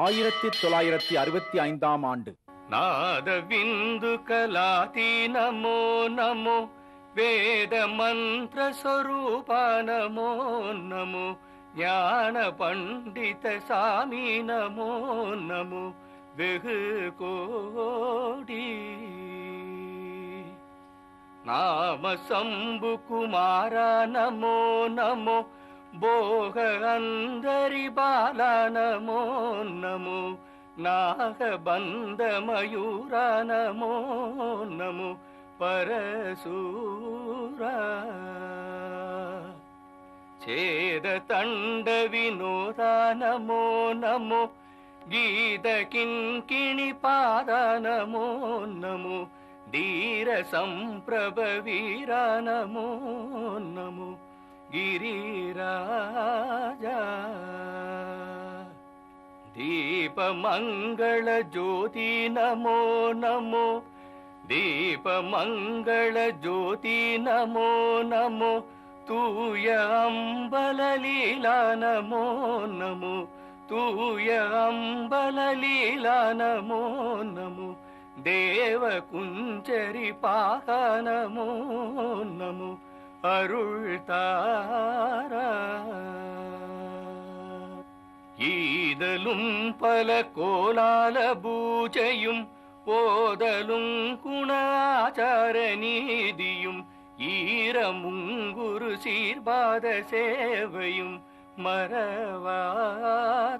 ஆயிரத்தி தொள்ளாயிரத்தி அறுபத்தி ஐந்தாம் ஆண்டு నాదవిందు కలాతి నమో నమో వేద మంత్ర స్వరూప నమో నమో జ్ఞాన పండిత సామి నమో నమో వెహు కోడి నామ సంబు కుమార నమో నమో భోగ అందరి బాల నమో నమో నాగబంధ మయూర నమో నమో పరశూర ఛేద తండ వినోద నమో నమో గీత కింకిణి పాద నమో నమో ధీర సంప్రభ వీర నమో నమో గిరిరాజా दीपमङ्गल ज्योति नमो नमो दीपमङ्गल ज्योति नमो नमो तूय अम्बललीला नमो नमो तूय अम्बललीला नमो नमो देवकुञ्जरि पाह नमो नमो अरुळ्तारा ஈதலும் பல கோலால பூஜையும் போதலும் குணாச்சார நீதியும் ஈரமுங்குரு சீர்பாத சேவையும் மறவாத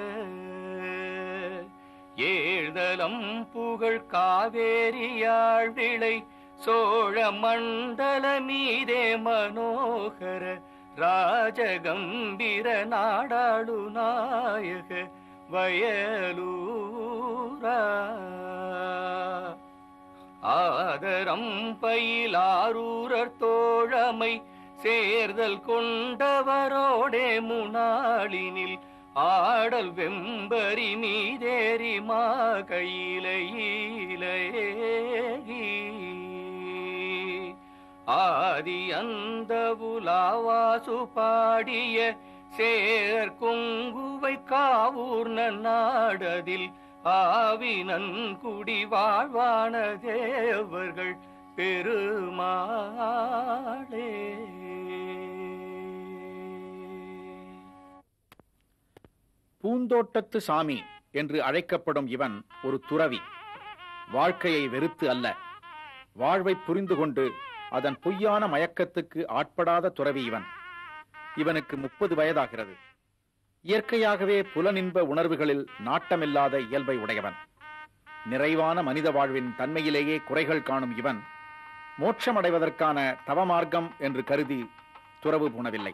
ஏழ்தலம் புகழ் காவேரியாழ் விளை சோழ மண்டல மீதே மனோகர ராஜகம்பீர நாடாளு நாயக வயலூரா ஆதரம் பயிலாரூரர் தோழமை சேர்தல் கொண்டவரோடே முனாளினில் ஆடல் வெம்பரி மீதேறி மா கையிலையிலேகி ஆதி அந்த உலாவாசு பாடிய சேர் கொங்குவை காவூர் நாடதில் ஆவினன் குடி வாழ்வான தேவர்கள் பெருமாளே பூந்தோட்டத்து சாமி என்று அழைக்கப்படும் இவன் ஒரு துறவி வாழ்க்கையை வெறுத்து அல்ல வாழ்வை புரிந்து கொண்டு அதன் பொய்யான மயக்கத்துக்கு ஆட்படாத துறவி இவன் இவனுக்கு முப்பது வயதாகிறது இயற்கையாகவே புலனின்ப உணர்வுகளில் நாட்டமில்லாத இயல்பை உடையவன் நிறைவான மனித வாழ்வின் தன்மையிலேயே குறைகள் காணும் இவன் மோட்சமடைவதற்கான தவமார்க்கம் என்று கருதி துறவு பூணவில்லை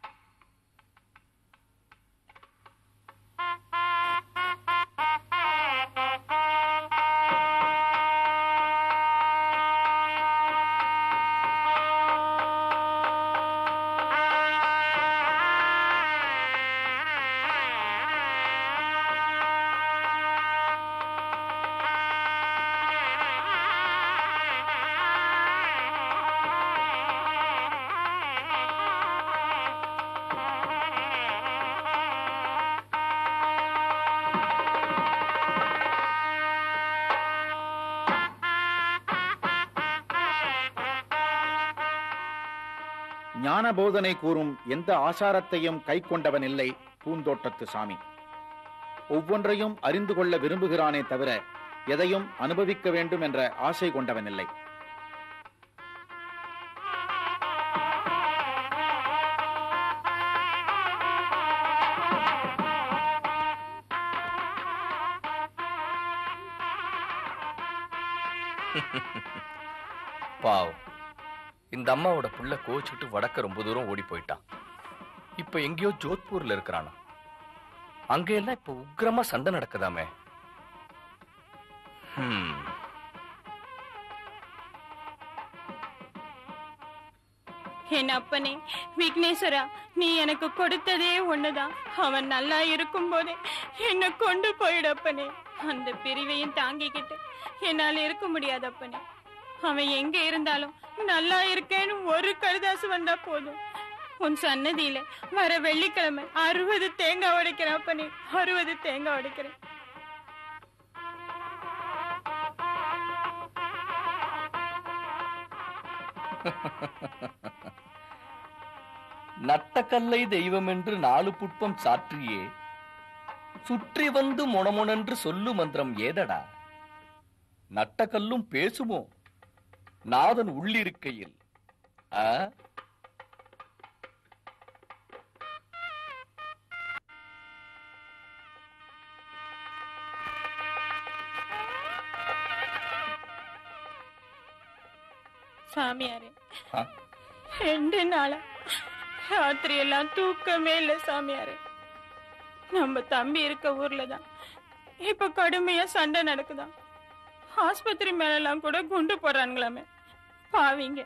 ஞான போதனை கூறும் எந்த ஆசாரத்தையும் கைக்கொண்டவன் இல்லை பூந்தோட்டத்து சாமி ஒவ்வொன்றையும் அறிந்து கொள்ள விரும்புகிறானே தவிர எதையும் அனுபவிக்க வேண்டும் என்ற ஆசை கொண்டவன் இல்லை பாவம் இந்த அம்மாவோட புள்ள கோச்சுட்டு வடக்க ரொம்ப தூரம் ஓடி போயிட்டான் இப்ப எங்கேயோ ஜோத்பூர்ல இருக்கிறானா அங்க எல்லாம் இப்ப உக்கிரமா சண்டை நடக்குதாமே ஹம். என் அப்பனே விக்னேஸ்வரா நீ எனக்கு கொடுத்ததே ஒண்ணுதான் அவன் நல்லா இருக்கும் போதே என்னை கொண்டு போயிடப்பனே அந்த பிரிவையும் தாங்கிக்கிட்டு என்னால இருக்க முடியாது அப்பனே அவன் எங்க இருந்தாலும் நல்லா இருக்கேன்னு ஒரு கருதாசு வந்தா போதும் உன் சன்னதியில வர வெள்ளிக்கிழமை அறுபது தேங்காய் உடைக்கிறேன் அப்பனே அறுபது தேங்காய் உடைக்கிறேன் நட்டக்கல்லை தெய்வம் என்று நாலு புட்பம் சாற்றியே சுற்றி வந்து முணமுணென்று சொல்லு மந்திரம் ஏதடா நட்டக்கல்லும் பேசுமோ நாதன் உள்ளிருக்கையில் ஆ சாமியாரே ஆ? ரெண்டு நாளா ராத்திரி எல்லாம் தூக்கமே இல்ல சாமியாரே நம்ம தம்பி இருக்க ஊர்ல தான் இப்ப கடுமையா சண்டை நடக்குதாம் ஆஸ்பத்திரி மேலெல்லாம் கூட குண்டு போடுறானுங்களாமே பாவிங்க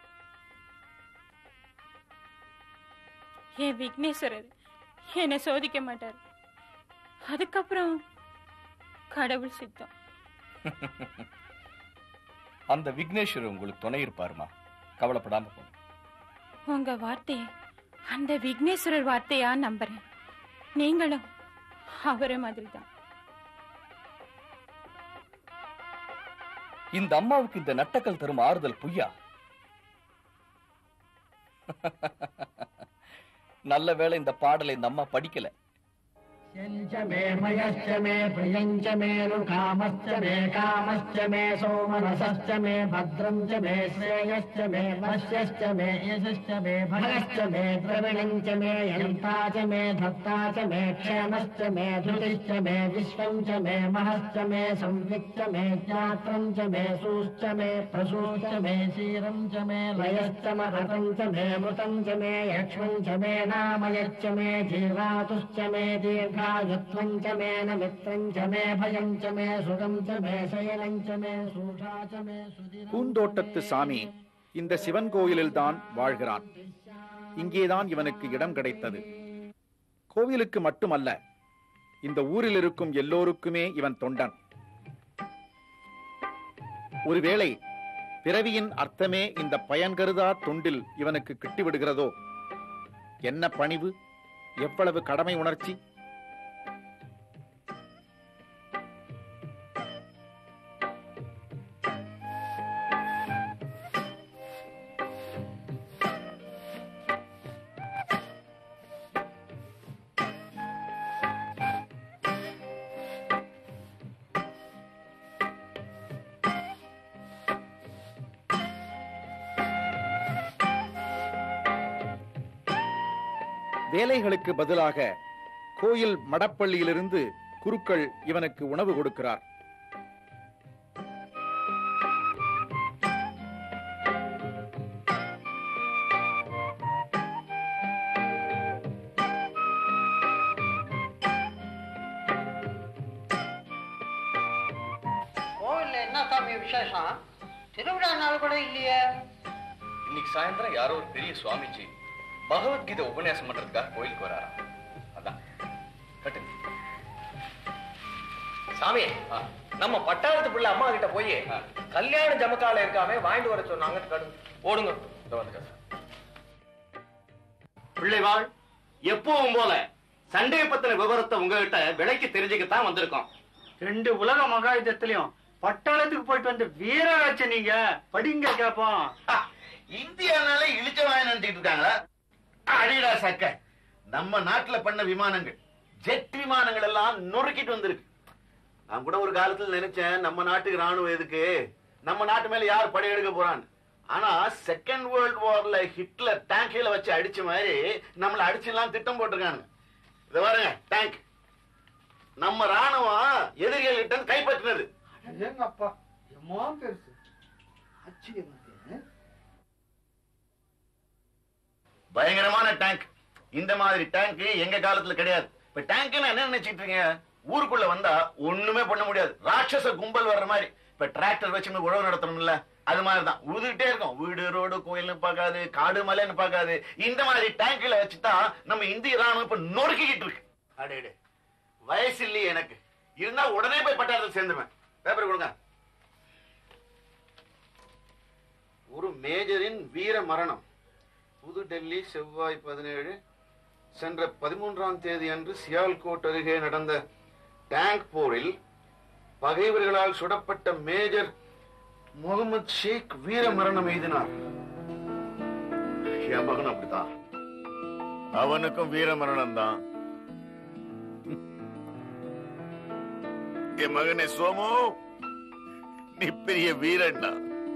என் விக்னேஸ்வரர் என்னை சோதிக்க மாட்டார் அதுக்கப்புறம் கடவுள் சித்தம் அந்த விக்னேஸ்வரர் உங்களுக்கு துணை இருப்பாருமா கவலைப்படாம போங்க உங்க வார்த்தையை அந்த விக்னேஸ்வரர் வார்த்தையா நம்புறேன் நீங்களும் அவரே மாதிரி தான் இந்த அம்மாவுக்கு இந்த நட்டக்கல் தரும் ஆறுதல் பொய்யா நல்ல வேளை இந்த பாடலை இந்த அம்மா படிக்கல यञ्च मे मयश्च मे प्रियञ्च मे रुकामश्च मे कामश्च मे सोमनसश्च मे भद्रम् च मे श्रेयश्च मे वश्यश्च मे यशश्च मे भगश्च मे द्रविणम् च मे यन्ता च मे धत्ता च मे क्षेमश्च मे धृतिश्च मे विश्वम् च मे महश्च मे संविच्च मे ज्ञात्रम् च मे सूश्च मे प्रसूश्च मे क्षीरम् च मे लयश्च महतम् च मे मृतम् च मे यक्ष्मम् च मे नामयश्च मे जीवातुश्च मे दीर्घायुत्वम् च मे न मित्रम् च मे भयम् च मे सुखम् च मे शयनम् च मे सूषा च मे सुदिनम् பூந்தோட்டத்து சாமி இந்த சிவன் கோயிலில்தான் வாழ்கிறான் இங்கேதான் இவனுக்கு இடம் கிடைத்தது கோவிலுக்கு மட்டுமல்ல இந்த ஊரில் இருக்கும் எல்லோருக்குமே இவன் தொண்டன் ஒருவேளை பிறவியின் அர்த்தமே இந்த பயன்கருதா தொண்டில் இவனுக்கு கிட்டிவிடுகிறதோ என்ன பணிவு எவ்வளவு கடமை உணர்ச்சி வேலைகளுக்கு பதிலாக கோயில் மடப்பள்ளியிலிருந்து குருக்கள் இவனுக்கு உணவு கொடுக்கிறார் கோவில்ல என்ன சாமி விசேஷம் திருவிழா நாள் கூட இல்லையே இன்னைக்கு சாயந்தரம் யாரோ ஒரு பெரிய சுவாமிஜி பகவத்கீதை உபன்யாசம் பண்றதுக்காக கோயிலுக்கு வராராம் அதான் கட்டுங்க சாமி ஆ. நம்ம பட்டாளத்து பிள்ளை அம்மா கிட்ட போய் ஆ. கல்யாண ஜமக்கால இருக்காமே வாங்கிட்டு வர சொன்னாங்க கடு ஓடுங்க இதோ வந்துட்டேன் சார். பிள்ளைவாள் எப்பவும் போல சண்டையை பத்தின விவரத்தை உங்ககிட்ட விலைக்கு தெரிஞ்சுக்கத்தான் வந்திருக்கோம் ரெண்டு உலக மகாயுத்தத்திலையும் பட்டாளத்துக்கு போயிட்டு வந்த வீரராச்ச நீங்க படிங்க கேப்போம் இந்தியானாலே இழிச்சவாய நினைச்சிட்டு இருக்காங்களா அடிடா சக்க நம்ம நாட்டுல பண்ண விமானங்கள் ஜெட் விமானங்கள் எல்லாம் நொறுக்கிட்டு வந்திருக்கு நான் கூட ஒரு காலத்துல நினைச்சேன் நம்ம நாட்டுக்கு ராணுவம் எதுக்கு நம்ம நாட்டு மேல யார் படையெடுக்க போறான்னு ஆனா செகண்ட் வேர்ல்ட் வார்ல ஹிட்லர் டேங்க்ல வச்சு அடிச்ச மாதிரி நம்மள அடிச்செல்லாம் திட்டம் போட்டிருக்காங்க இத பாருங்க டேங்க் நம்ம ராணுவம் எதிரிகள் கிட்ட இருந்து கைப்பற்றினது எங்கப்பா எம்மா பெருசு ஆச்சரியமா இருக்கு. பயங்கரமான டேங்க் இந்த மாதிரி டேங்க் எங்க காலத்துல கிடையாது இப்ப டேங்க் என்ன நினைச்சிட்டு இருக்கீங்க ஊருக்குள்ள வந்தா ஒண்ணுமே பண்ண முடியாது ராட்சச கும்பல் வர்ற மாதிரி இப்ப டிராக்டர் வச்சு நம்ம உழவு நடத்தணும்ல அது மாதிரிதான் உழுதுகிட்டே இருக்கும் வீடு ரோடு கோயில்னு பார்க்காது காடு மலைன்னு பார்க்காது இந்த மாதிரி டேங்க்ல வச்சுதான் நம்ம இந்திய ராணுவம் இப்ப நொறுக்கிக்கிட்டு இருக்கு அடேடே வயசு இல்லையே எனக்கு இருந்தா உடனே போய் பட்டாளத்தில் சேர்ந்துருவேன் பேப்பர் கொடுங்க ஒரு மேஜரின் வீர மரணம் புதுடெல்லி செவ்வாய் பதினேழு சென்ற பதிமூன்றாம் தேதி அன்று சியால்கோட் அருகே நடந்த டேங்க் போரில் பகைவர்களால் சுடப்பட்ட மேஜர் முகமது ஷேக் வீர மரணம் எய்தினார் என் மகன் அப்படித்தான் அவனுக்கும் வீர மரணம் தான் என் மகனே சோமு நீ பெரிய வீரன்டா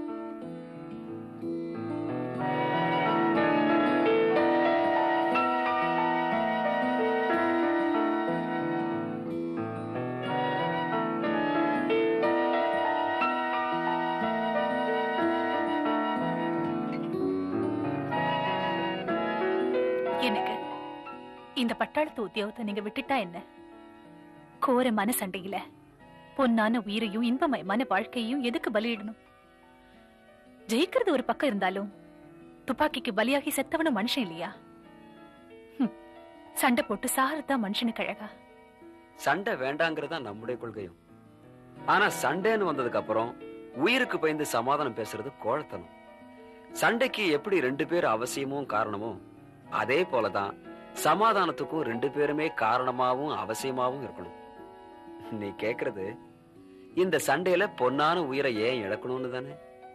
எனக்கு இந்த பட்டாளத்து உத்தியோகத்தை நீங்க விட்டுட்டா என்ன கோரமான சண்டையில பொன்னான உயிரையும் இன்பமயமான வாழ்க்கையையும் எதுக்கு பலியிடணும் ஜெயிக்கிறது ஒரு பக்கம் இருந்தாலும் துப்பாக்கிக்கு பலியாகி செத்தவனும் மனுஷன் இல்லையா ஹம், சண்டை போட்டு சாரதான் மனுஷனுக்கு அழகா சண்டை வேண்டாங்கிறது தான் நம்முடைய கொள்கையும் ஆனா சண்டைன்னு வந்ததுக்கு அப்புறம் உயிருக்கு பயந்து சமாதானம் பேசுறது கோழத்தனம் சண்டைக்கு எப்படி ரெண்டு பேர் அவசியமும் காரணமோ அதே போலதான் சமாதானத்துக்கும் ரெண்டு பேருமே காரணமாவும் அவசியமாவும் இருக்கணும் நீ கேக்குறது இந்த சண்டையில பொன்னான உயிரை ஏன் இழக்கணும்னு தானே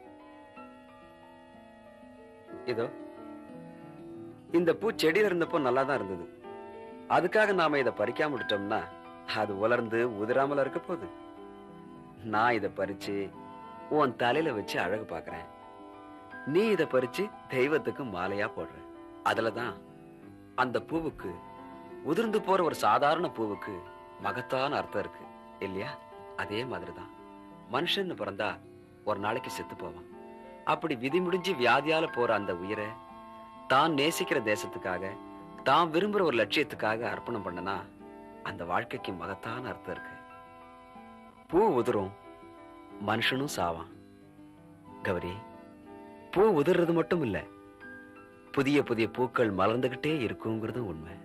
இதோ இந்த பூ செடியில இருந்தப்போ நல்லா தான் இருந்தது அதுக்காக நாம இதை பறிக்காம விட்டுட்டோம்னா அது உலர்ந்து உதிராமல இருக்க போகுது நான் இதை பறிச்சு உன் தலையில வச்சு அழகு பார்க்கறேன் நீ இதை பறிச்சு தெய்வத்துக்கு மாலையா போடுற அதுலதான் அந்த பூவுக்கு உதிர்ந்து போற ஒரு சாதாரண பூவுக்கு மகத்தான அர்த்தம் இருக்கு இல்லையா அதே மாதிரிதான் மனுஷன்னு பிறந்தா ஒரு நாளைக்கு செத்து போவான் அப்படி விதி முடிஞ்சு வியாதியால போற அந்த உயிரை தான் நேசிக்கிற தேசத்துக்காக தான் விரும்புற ஒரு லட்சியத்துக்காக அர்ப்பணம் பண்ணனா அந்த வாழ்க்கைக்கு மகத்தான அர்த்தம் இருக்கு பூ உதிரும் மனுஷனும் சாவான் கௌரி பூ உதிர்றது மட்டும் இல்ல புதிய புதிய பூக்கள் மலர்ந்துகிட்டே இருக்குங்கிறதும் உண்மை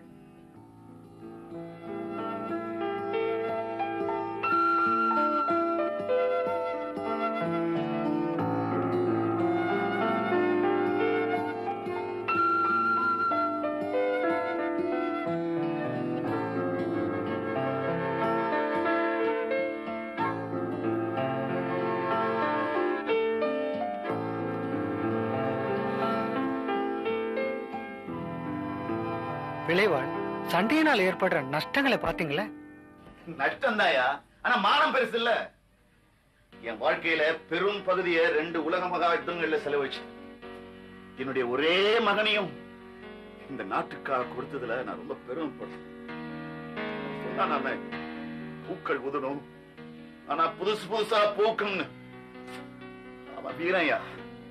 விளைவாள் சண்டையினால் ஏற்படுற நஷ்டங்களை பாத்தீங்களா நஷ்டம் ஆனா மானம் பெருசு இல்ல என் வாழ்க்கையில பெரும் பகுதியை ரெண்டு உலக மகா யுத்தங்கள்ல செலவழிச்சு என்னுடைய ஒரே மகனையும் இந்த நாட்டுக்காக கொடுத்ததுல நான் ரொம்ப பெருமைப்படுறேன் சொன்னா நாம பூக்கள் உதணும் ஆனா புதுசு புதுசா பூக்கும்னு அவன் வீரன்யா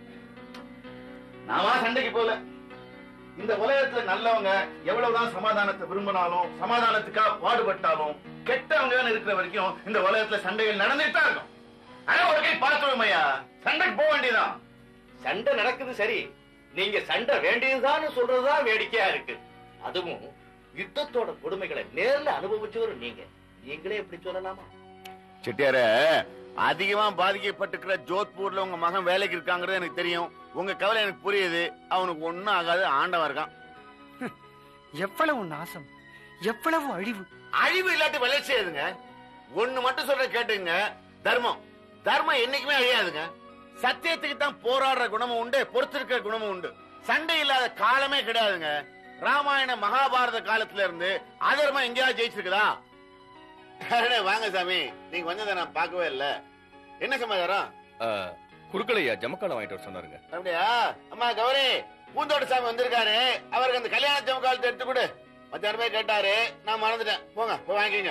நாமா சண்டைக்கு போல இந்த உலகத்துல நல்லவங்க எவ்வளவுதான் சமாதானத்தை விரும்பினாலும் சமாதானத்துக்காக பாடுபட்டாலும் கெட்டவங்க இருக்கிற வரைக்கும் இந்த உலகத்துல சண்டைகள் நடந்துட்டு தான் இருக்கும் ஆனா ஒரு கை பார்த்துருமையா சண்டைக்கு போக வேண்டியதான் சண்டை நடக்குது சரி நீங்க சண்டை வேண்டியதுதான் சொல்றதுதான் வேடிக்கையா இருக்கு அதுவும் யுத்தத்தோட கொடுமைகளை நேர்ல அனுபவிச்சவரு நீங்க நீங்களே எப்படி சொல்லலாமா செட்டியார அதிகமா பாதிக்கப்பட்டிருக்கிற ஜோத்பூர்ல உங்க மகன் வேலைக்கு இருக்காங்கிறது எனக்கு தெரியும் உங்க கவலை எனக்கு புரியுது அவனுக்கு ஒண்ணும் ஆகாது ஆண்டவன் இருக்கான் எவ்வளவு நாசம் எவ்வளவு அழிவு அழிவு இல்லாட்டி வளர்ச்சி ஏதுங்க ஒண்ணு மட்டும் சொல்ற கேட்டுங்க தர்மம் தர்மம் என்னைக்குமே அழியாதுங்க சத்தியத்துக்கு தான் போராடுற குணமும் உண்டு பொறுத்திருக்கிற குணமும் உண்டு சண்டை இல்லாத காலமே கிடையாதுங்க ராமாயண மகாபாரத காலத்துல இருந்து அதர்மம் எங்கேயாவது ஜெயிச்சிருக்குதா அடடே, வாங்க சாமி நீங்க வந்ததை நான் பார்க்கவே இல்ல என்ன சமாதானம் குறுக்கலையா ஜமக்காலம் வாங்கிட்டு வர சொன்னாருங்க அப்படியா அம்மா கௌரி பூந்தோட்ட சாமி வந்திருக்காரு அவருக்கு அந்த கல்யாண ஜமக்காலத்தை எடுத்து கொடு மத்தியானமே கேட்டாரு நான் மறந்துட்டேன் போங்க போய் வாங்கிக்கங்க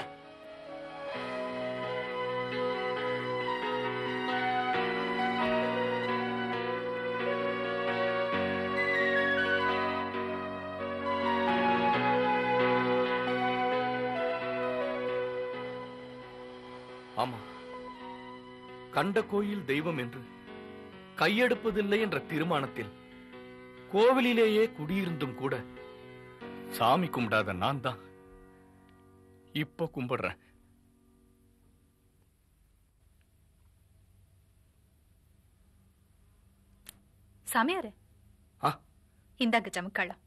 ஆமா கண்ட கோயில் தெய்வம் என்று கையெடுப்பதில்லை என்ற தீர்மானத்தில் கோவிலிலேயே குடியிருந்தும் கூட சாமி கும்பிடாத நான் தான் இப்ப கும்பிடுறேன் சாமியாரு ஆ, இந்தாங்க ஜமுக்காளம்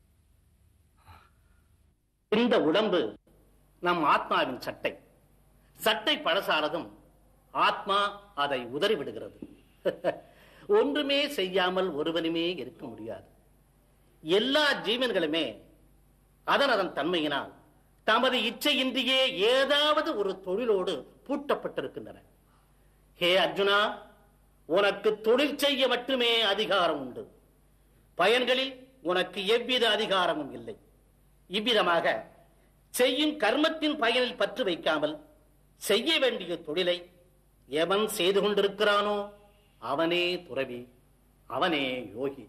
இந்த உடம்பு நம் ஆத்மாவின் சட்டை சட்டை பழசானதும் ஆத்மா அதை உதறி விடுகிறது ஒன்றுமே செய்யாமல் ஒருவனுமே இருக்க முடியாது எல்லா ஜீவன்களுமே அதன் அதன் தன்மையினால் தமது இச்சையின்றியே ஏதாவது ஒரு தொழிலோடு பூட்டப்பட்டிருக்கின்றன ஹே அர்ஜுனா உனக்கு தொழில் செய்ய மட்டுமே அதிகாரம் உண்டு பயன்களில் உனக்கு எவ்வித அதிகாரமும் இல்லை இவ்விதமாக செய்யும் கர்மத்தின் பயனில் பற்று வைக்காமல் செய்ய வேண்டிய தொழிலை எவன் செய்து கொண்டிருக்கிறானோ அவனே துறவி அவனே யோகி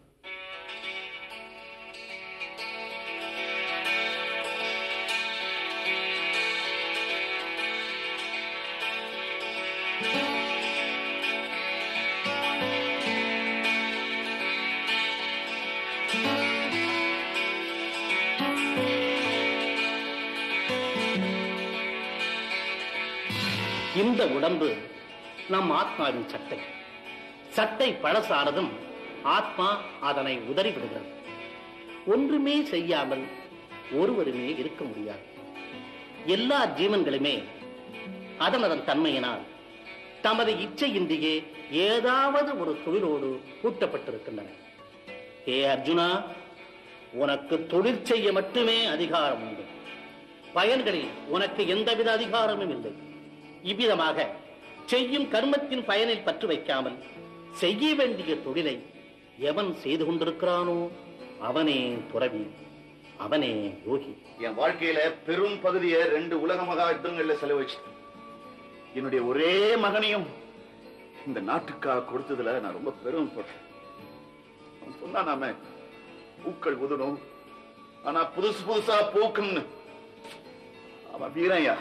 இந்த உடம்பு நம் ஆத்மாவின் சட்டை சட்டை பழசானதும் ஆத்மா அதனை உதறி விடுகிறது ஒன்றுமே செய்யாமல் ஒருவருமே இருக்க முடியாது எல்லா ஜீவன்களுமே அதன் அதன் தன்மையினால் தமது இச்சையின்றியே ஏதாவது ஒரு தொழிலோடு கூட்டப்பட்டிருக்கின்றன ஹே அர்ஜுனா உனக்கு தொழில் செய்ய மட்டுமே அதிகாரம் உண்டு பயன்களில் உனக்கு எந்தவித அதிகாரமும் இல்லை இவ்விதமாக செய்யும் கர்மத்தின் பயனில் பற்று வைக்காமல் செய்ய வேண்டிய தொழிலை எவன் செய்து கொண்டிருக்கிறானோ அவனே துறவி அவனே யோகி என் வாழ்க்கையில பெரும் பகுதியை ரெண்டு உலக மகா யுத்தங்கள்ல செலவழிச்சு என்னுடைய ஒரே மகனையும் இந்த நாட்டுக்காக கொடுத்ததுல நான் ரொம்ப பெருமைப்படுறேன் அவன் சொன்னா நாம பூக்கள் உதணும் ஆனா புதுசு புதுசா பூக்கும்னு அவன் வீரன்யா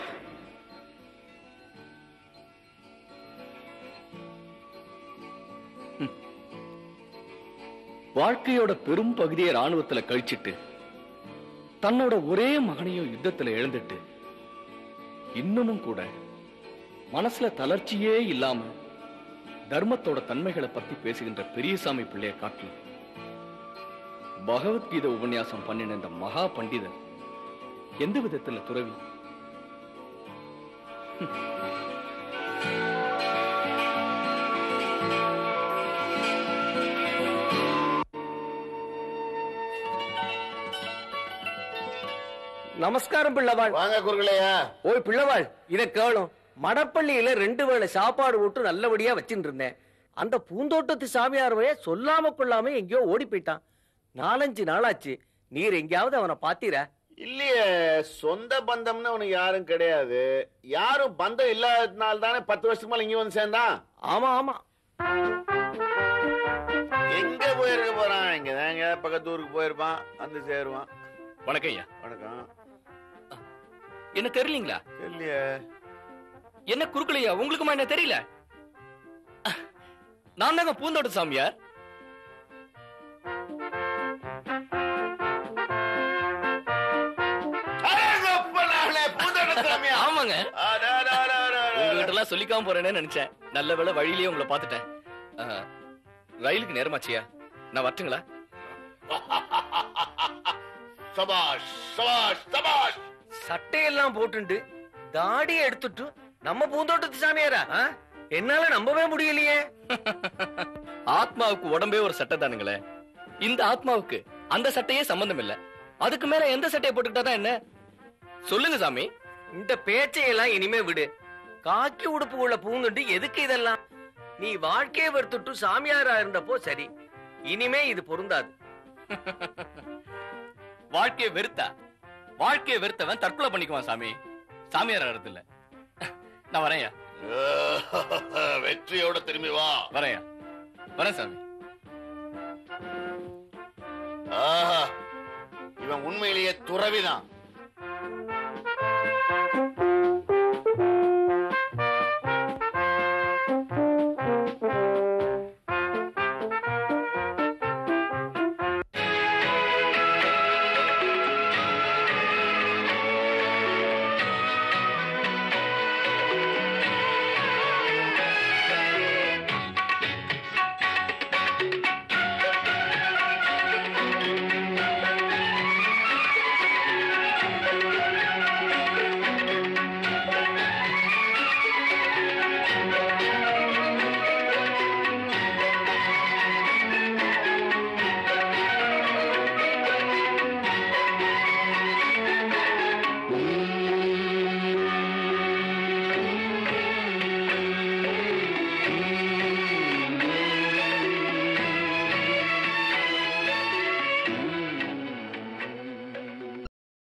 வாழ்க்கையோட பெரும் பகுதியை ராணுவத்துல கழிச்சிட்டு தன்னோட ஒரே மகனையும் யுத்தத்துல இழந்துட்டு இன்னமும் கூட மனசுல தளர்ச்சியே இல்லாம தர்மத்தோட தன்மைகளை பத்தி பேசுகின்ற பெரியசாமி பிள்ளைய காட்டிலும் பகவத்கீதை உபன்யாசம் பண்ணின இந்த மகா பண்டிதர் எந்த விதத்துல துறவி நமஸ்காரம் பிள்ளவாள் வாங்க குருகளையா ஓய் பிள்ளவாள் இத கேளும் மடப்பள்ளியில ரெண்டு வேளை சாப்பாடு விட்டு நல்லபடியா வச்சுட்டு இருந்தேன் அந்த பூந்தோட்டத்து சாமியார்வைய சொல்லாம கொள்ளாம எங்கேயோ ஓடி போயிட்டான் நாலஞ்சு நாளாச்சு நீர் எங்கேயாவது அவனை பாத்தீரா இல்லையே சொந்த பந்தம்னு அவனுக்கு யாரும் கிடையாது யாரும் பந்தம் இல்லாததுனால தானே பத்து வருஷத்துக்கு மேல இங்க வந்து சேர்ந்தான் ஆமா ஆமா எங்க போயிருக்க போறான் இங்க தாங்க பக்கத்து ஊருக்கு போயிருப்பான் வந்து சேருவான் வணக்கம் ஐயா வணக்கம் என்ன தெரியலீங்களா இல்லையே என்ன குறுக்கலையா உங்களுக்குமா என்ன தெரியல நான் தாங்க பூந்தோட்ட சாமியார் ஆமாங்க உங்ககிட்ட எல்லாம் சொல்லிக்காம போறேன்னு நினைச்சேன் நல்ல வேளை வழியிலேயே உங்களை பாத்துட்டேன் ஆ, ரயிலுக்கு நேரமாச்சியா நான் வரட்டுங்களா சபாஷ் சபாஷ் சபாஷ் சட்டையெல்லாம் போட்டுண்டு தாடியை எடுத்துட்டு நம்ம பூந்தோட்டத்து சாமியாரா ஆ? என்னால நம்பவே முடியலையே ஆத்மாவுக்கு உடம்பே ஒரு சட்டை தானுங்களே இந்த ஆத்மாவுக்கு அந்த சட்டையே சம்பந்தம் இல்ல அதுக்கு மேல எந்த சட்டையை போட்டுக்கிட்டா தான் என்ன சொல்லுங்க சாமி இந்த பேச்சையெல்லாம் இனிமே விடு காக்கி உடுப்புக்குள்ள பூந்துட்டு எதுக்கு இதெல்லாம் நீ வாழ்க்கையை வெறுத்துட்டு சாமியாரா இருந்தப்போ சரி இனிமே இது பொருந்தாது வாழ்க்கையை வெறுத்தா வாழ்க்கையை வெறுத்தவன் தற்கொலை பண்ணிக்குவான் சாமி சாமியார் ஆகிறது இல்ல நான் வரேன்யா வெற்றியோட திரும்பி வா வரேன்யா வரேன் சாமி ஆஹா, இவன் உண்மையிலேயே துறவிதான்